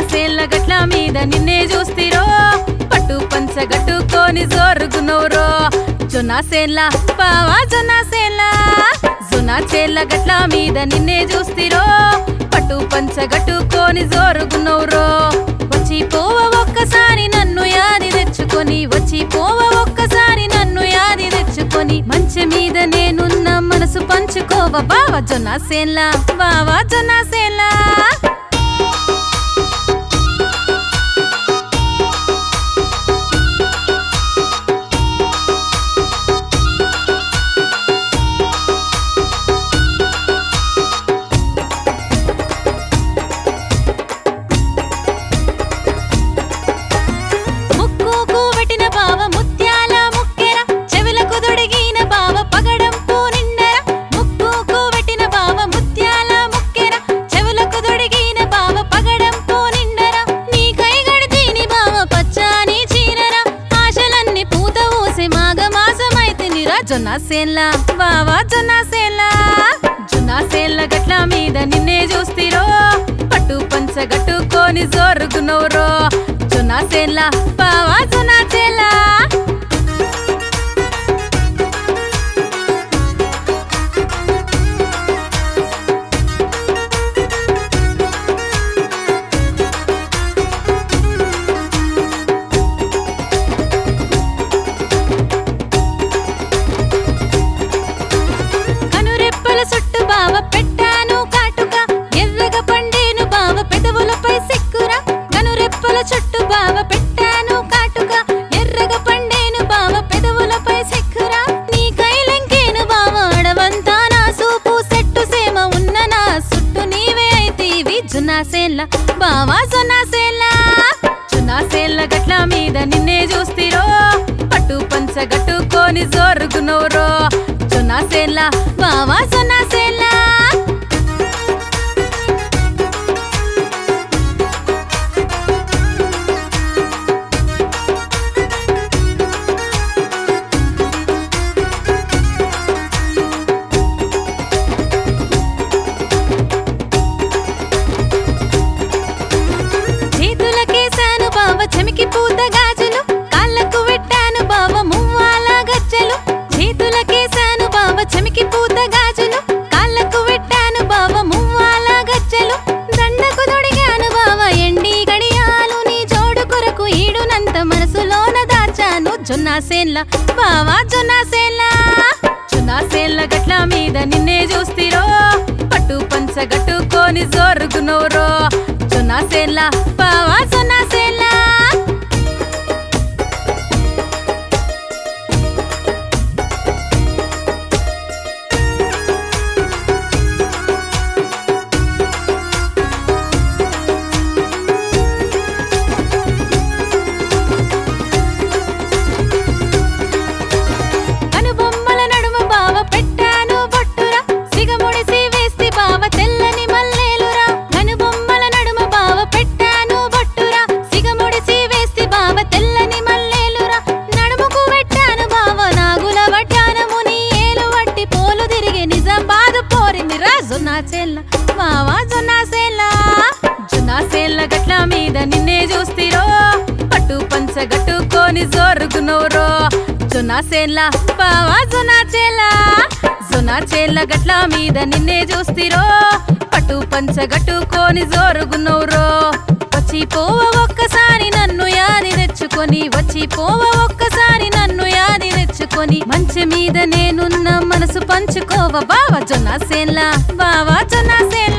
సేన్ల గట్ల మీద నిన్నే చూస్తిరో పట్టు పంచ గట్టుకొని జోరుగునోరో జొన్న సేన్ల బావా జొన్న సేన్ల జొన్న చేన్ల గట్ల మీద నిన్నే చూస్తిరో పట్టు పంచ గట్టుకొని జోరుగునోరో వచ్చి పోవ ఒక్కసారి నన్ను యాది తెచ్చుకొని వచ్చి పోవ ఒక్కసారి నన్ను యాది తెచ్చుకొని మంచి మీద నేనున్న మనసు పంచుకోవ బావ జొన్న సేన్ల బావా జొన్న సేన్ల ముక్కుకు వెట్టిన బావ ముత్యాల ముక్కెర చెవులకు దొడిగిన బావ పగడం పూనిండర ముక్కుకు వెట్టిన బావ ముత్యాల ముక్కెర చెవులకు దొడిగిన బావ పగడం పూనిండర నీ కై గడితీని బావ పచ్చాని చీరర ఆశలన్నీ పూత ఊసి మాఘ మాసమైతినిరా జొన్న సేన్ల బావా జొన్న సేన్ల జొన్న సేన్ల గట్ల మీద నిన్నే చూస్తిరో పట్టు పంచ గట్టుకొని జోరుగునోరో జొన్న సేన్ల బావా జొన్న చేల కనురెప్పల చుట్టు బావ పెట్టాను కాటుక ఎర్రగా పండేను బావ పెదవులపై సిక్కురా కనురెప్పల చుట్టు బావ పెట్టాను కాటుక ఎర్రగా పండేను బావ పెదవులపై సిక్కురా నీ కైలంకేను బావ అడవంతా నా సూపు సెట్టు సేమ ఉన్న నా సుట్టు నీవే అయితీవి జున్నా సేన్ల బావా జొన్నా సేన్ల జున్నా సేన్ల గట్ల మీద నిన్నే చూస్తిరో పట్టు పంచ గట్టుకొని జోరుగునోరో జొన్నా సేన్ల బావా జొన్నా సేన్ల చేతులకేశాను బావ చెమికి పూత గాజులు కాళ్ళకు పెట్టాను బావ మువ్వాల గజ్జలు చేతులకేశాను బావ చెమికి పూత గాజులు కాళ్ళకు పెట్టాను బావ మువ్వాల గజ్జలు దండకు దొడిగాను బావ ఎండి గడియాలు నీ జోడు కొరకు ఈడునంత మనసులోన దాచాను జొన్న సేన్ల బావా జొన్న సేన్ల జొన్న సేన్ల గట్ల మీద నిన్నే చూస్తిరో పట్టు పంచ గట్టుకొని జోరుగునోరో జొన్న సేన్ల బావా జొన్న సేన్ల కనుబొమ్మల నడుమ బావ పెట్టాను బొట్టురా సిగముడిసి వేస్తే బావ తెల్లని మల్లేలురా కనుబొమ్మల నడుమ బావ పెట్టాను బొట్టురా సిగముడిసి వేస్తే బావ తెల్లని మల్లేలురా నడుముకు పెట్టాను బావ నాగుల వడ్డానము నీ ఏలు వట్టి పోలు తిరిగి నిజం బాధ పోరింది రా జొన్నా చెల్ల బావా జొన్నా సేల జొన్నా సేల గట్ల మీద నిన్నే చూస్తిరో పట్టు పంచ గట్టుకొని జోరుగునోరో జొన్న సేన్ల బావా జొన్న చేల జొన్న చేల గట్ల మీద నిన్నే చూస్తిరో పట్టు పంచ గట్టుకొని జోరుగునోరో వచ్చి పోవ ఒక్కసారి నన్ను యాది తెచ్చుకొని వచ్చి పోవ ఒక్కసారి నన్ను యాది తెచ్చుకొని మంచి మీద నేనున్న మనసు పంచుకోవ బావ జొన్న సేన్ల బావా జొన్న సేన్ల